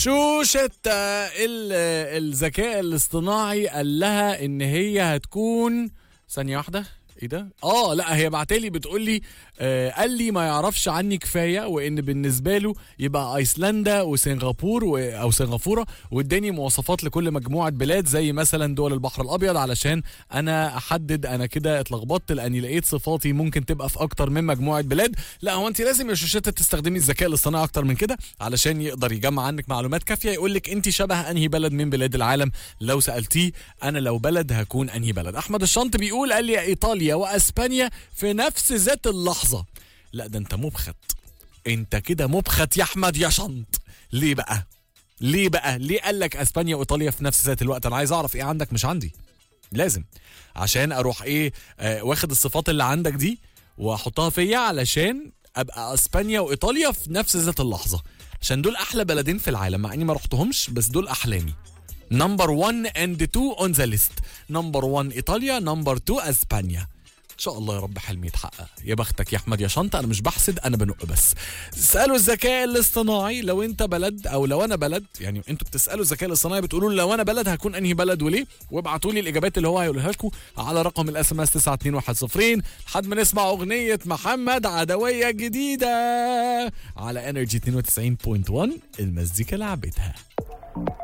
شوشة آه، ال- الذكاء الاصطناعي قال لها ان هي هتكون ثانية واحدة ايه ده؟ اه لا هي بعتلي بتقول لي آه قال لي ما يعرفش عني كفايه وان بالنسبه له يبقى ايسلندا وسنغافور و... او سنغافوره واداني مواصفات لكل مجموعه بلاد زي مثلا دول البحر الابيض علشان انا احدد انا كده اتلخبطت لاني لقيت صفاتي ممكن تبقى في اكتر من مجموعه بلاد لا هو انت لازم يا شوشته تستخدمي الذكاء الاصطناعي اكتر من كده علشان يقدر يجمع عنك معلومات كافيه يقول لك انت شبه انهي بلد من بلاد العالم لو سالتيه انا لو بلد هكون انهي بلد احمد الشنط بيقول قال لي ايطاليا واسبانيا في نفس ذات اللحظه لا ده انت مبخت انت كده مبخت يا احمد يا شنط ليه بقى ليه بقى ليه قال لك اسبانيا وايطاليا في نفس ذات الوقت انا عايز اعرف ايه عندك مش عندي لازم عشان اروح ايه آه واخد الصفات اللي عندك دي واحطها فيا علشان ابقى اسبانيا وايطاليا في نفس ذات اللحظه عشان دول احلى بلدين في العالم مع اني ما رحتهمش بس دول احلامي نمبر 1 اند 2 اون ذا ليست نمبر 1 ايطاليا نمبر 2 اسبانيا ان شاء الله يا رب حلمي يتحقق يا بختك يا احمد يا شنطه انا مش بحسد انا بنق بس اسالوا الذكاء الاصطناعي لو انت بلد او لو انا بلد يعني انتوا بتسالوا الذكاء الاصطناعي بتقولوا له لو انا بلد هكون انهي بلد وليه وابعتوا لي الاجابات اللي هو هيقولها لكم على رقم الاس ام اس 92110 لحد ما نسمع اغنيه محمد عدويه جديده على انرجي 92.1 المزيكا لعبتها